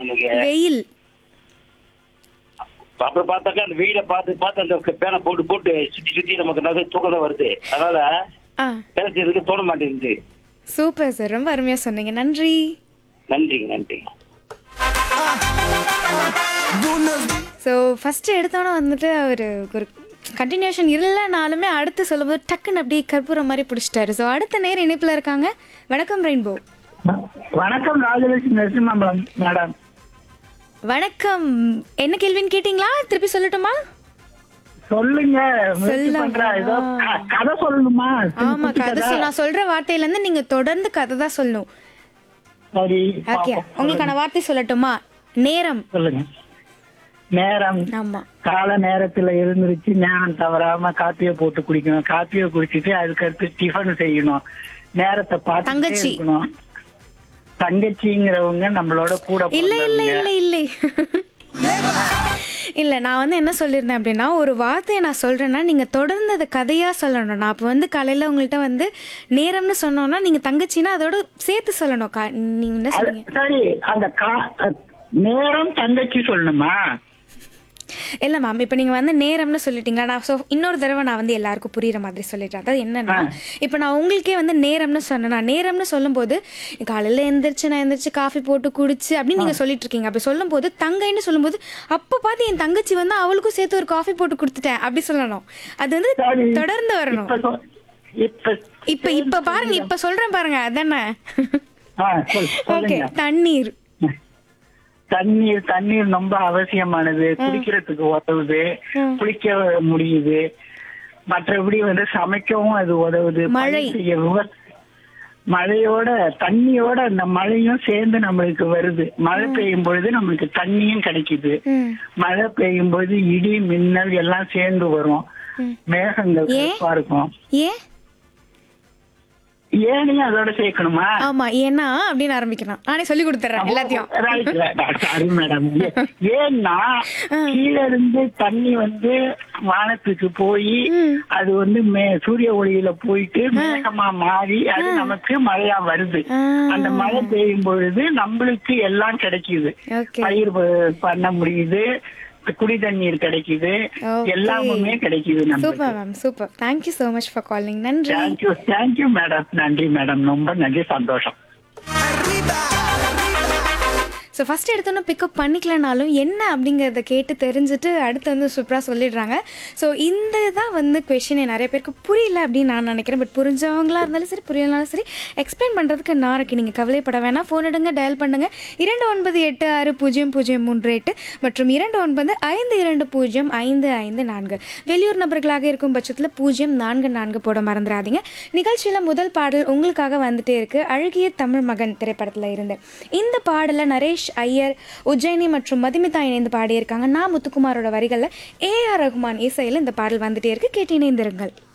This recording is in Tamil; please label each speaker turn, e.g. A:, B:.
A: நமக்கு
B: வெயில்
A: அப்புறம் பார்த்தாக்கா அந்த வெயில பார்த்து பார்த்து அந்த பேனை போட்டு போட்டு சுத்தி சுத்தி நமக்கு நிறைய தூக்கம் தான் வருது அதனால
B: ஆ
A: வேலை செய்யறதுக்கு தோண மாட்டேங்குது
B: சூப்பர் சார் ரொம்ப அருமையா சொன்னீங்க நன்றி
A: நன்றிங்க நன்றி
B: ஸோ ஃபஸ்ட்டு எடுத்தோன்னே வந்துட்டு அவர் ஒரு கண்டினியூஷன் இல்லைனாலுமே அடுத்து சொல்லும்போது டக்குன்னு அப்படியே கற்பூரம் மாதிரி பிடிச்சிட்டாரு ஸோ அடுத்த நேரம் இணைப்பில் இருக்காங்க வணக்கம் ரெயின்போ
C: வணக்கம் ராஜலட்சுமி நரசிம்மம் மேடம்
B: வணக்கம் என்ன கேள்வின்னு கேட்டிங்களா திருப்பி சொல்லட்டுமா
C: சொல்லுங்க முயற்சி
B: சொல்ல
C: பண்றேன். ஏதோ
B: வா.
C: க- கதை சொல்லணுமா
B: ஆமா கதை சொல் நான் சொல்ற வார்த்தையில இருந்து நீங்க தொடர்ந்து கதை தான் சொல்லணும்
C: சரி
B: ஓகே
C: பாப்போம்.
B: உங்களுக்கான வார்த்தை சொல்லட்டுமா நேரம்
C: சொல்லுங்க நேரம்
B: ஆமா
C: கால நேரத்துல எழுந்திருச்சு நேரம் தவறாம காப்பியை போட்டு குடிக்கணும் காப்பியை குடிச்சிட்டு அதுக்கடுத்து டிஃபன் செய்யணும் நேரத்தை பார்த்து
B: தங்கச்சி.
C: இருக்கணும் தங்கச்சிங்கிறவங்க நம்மளோட கூட
B: இல்ல இல்ல
C: பிறந்தவங்க.
B: இல்ல இல்ல இல்ல நான் வந்து என்ன சொல்லியிருந்தேன் அப்படின்னா ஒரு வார்த்தையை நான் சொல்றேன்னா நீங்க தொடர்ந்து அதை கதையா சொல்லணும் நான் இப்போ வந்து காலையில உங்கள்கிட்ட வந்து நேரம்னு சொன்னோம்னா நீங்க தங்கச்சின்னா அதோட சேர்த்து சொல்லணும் கா- நீங்க என்ன
C: அது-
B: சொன்னீங்க
C: சரி அந்த கா- நேரம் தங்கச்சி சொல்லணுமா
B: இல்ல மேம் இப்போ நீங்க வந்து நேரம்னு சொல்லிட்டீங்களா நான் ஸோ இன்னொரு தடவை நான் வந்து எல்லாருக்கும் புரியுற மாதிரி சொல்லிட்டேன் அதாவது என்னன்னா இப்போ நான் உங்களுக்கே வந்து நேரம்னு சொன்னேன்னா நேரம்னு சொல்லும்போது காலையில எந்திரிச்சு நான் எந்திரிச்சு காஃபி போட்டு குடிச்சு அப்படின்னு நீங்க சொல்லிட்டு இருக்கீங்க அப்படி சொல்லும்போது தங்கைன்னு சொல்லும்போது அப்போ பார்த்து என் தங்கச்சி வந்து அவளுக்கும் சேர்த்து ஒரு காஃபி போட்டு கொடுத்துட்டேன் அப்படி சொல்லணும் அது வந்து
C: சரி.
B: தொடர்ந்து வரணும்
C: இப்ப சொ- இப்ப
B: இப்ப இப்ப பாருங்க இப்ப சொல்றேன் பாருங்க அதானே
C: ஆ, சொல்-
B: ஓகே
C: சொல்லுங்க
B: தண்ணீர்
C: தண்ணீர் தண்ணீர் ரொம்ப அவசியமானது குடிக்கிறதுக்கு உதவுது
B: ம்.
C: குளிக்க முடியுது மற்றபடி வந்து சமைக்கவும் அது உதவுது
B: மழை.
C: பணி செய்ய விவ- மழையோட தண்ணியோட அந்த மழையும் சேர்ந்து நம்மளுக்கு வருது மழை பெய்யும் பொழுது நம்மளுக்கு தண்ணியும் கிடைக்குது
B: ம்
C: மழை பெய்யும் பொழுது இடி மின்னல் எல்லாம் சேர்ந்து வரும்
B: ம்.
C: மேகங்கள்
B: ஏன்?
C: கருப்பா இருக்கும்
B: ஏன்
C: ஏனையும் அதோட சேர்க்கணுமா
B: ஆமா ஏன்னா அப்படின்னு ஆரம்பிக்கலாம் நானே சொல்லி கொடுத்துட்றேன் எல்லாத்தையும்
C: Right, right. சாரி மேடம் ஏன்னா கீழ இருந்து தண்ணி வந்து வானத்துக்கு போய்
B: ம்.
C: அது வந்து மே- சூரிய ஒளியில போயிட்டு மேகமா மாறி அது நமக்கு மழையா வருது
B: ஆ.
C: அந்த மழை பெய்யும் பொழுது நம்மளுக்கு எல்லாம் கிடைக்குது
B: ஓகே
C: பயிர் ப- பண்ண முடியுது குடி தண்ணீர் கிடைக்குது
B: Okay.
C: எல்லாமே கிடைக்குது நமக்கு
B: super ma'am super thank you so much for calling நன்றி
C: தேங்க்யூ தேங்க்யூ மேடம் நன்றி மேடம் ரொம்ப நன்றி சந்தோஷம்
B: ஸோ ஃபஸ்ட் எடுத்தோன்னே பிக்கப் பண்ணிக்கலனாலும் என்ன அப்படிங்கிறத கேட்டு தெரிஞ்சுட்டு அடுத்து வந்து சூப்பராக சொல்லிடுறாங்க ஸோ இந்த தான் வந்து கொஷின் நிறைய பேருக்கு புரியல அப்படின்னு நான் நினைக்கிறேன் பட் புரிஞ்சவங்களா இருந்தாலும் சரி புரியலனாலும் சரி எக்ஸ்பிளைன் பண்ணுறதுக்கு நான் இருக்கு நீங்கள் கவலைப்பட வேணாம் ஃபோன் எடுங்க டயல் பண்ணுங்கள் இரண்டு ஒன்பது எட்டு ஆறு பூஜ்ஜியம் பூஜ்ஜியம் மூன்று எட்டு மற்றும் இரண்டு ஒன்பது ஐந்து இரண்டு பூஜ்ஜியம் ஐந்து ஐந்து நான்கு வெளியூர் நபர்களாக இருக்கும் பட்சத்தில் பூஜ்ஜியம் நான்கு நான்கு போட மறந்துடாதீங்க நிகழ்ச்சியில் முதல் பாடல் உங்களுக்காக வந்துட்டே இருக்கு அழகிய தமிழ் மகன் திரைப்படத்தில் இருந்து இந்த பாடலை நரேஷ் ஐயர் உஜ்ஜயினி மற்றும் மதுமிதா இணைந்து பாடியிருக்காங்க நான் முத்துக்குமாரோட வரிகளில் ஏஆர் ரகுமான் இசையில் இந்த பாடல் வந்துட்டே இருக்கு கேட்டு இணைந்திருங்கள்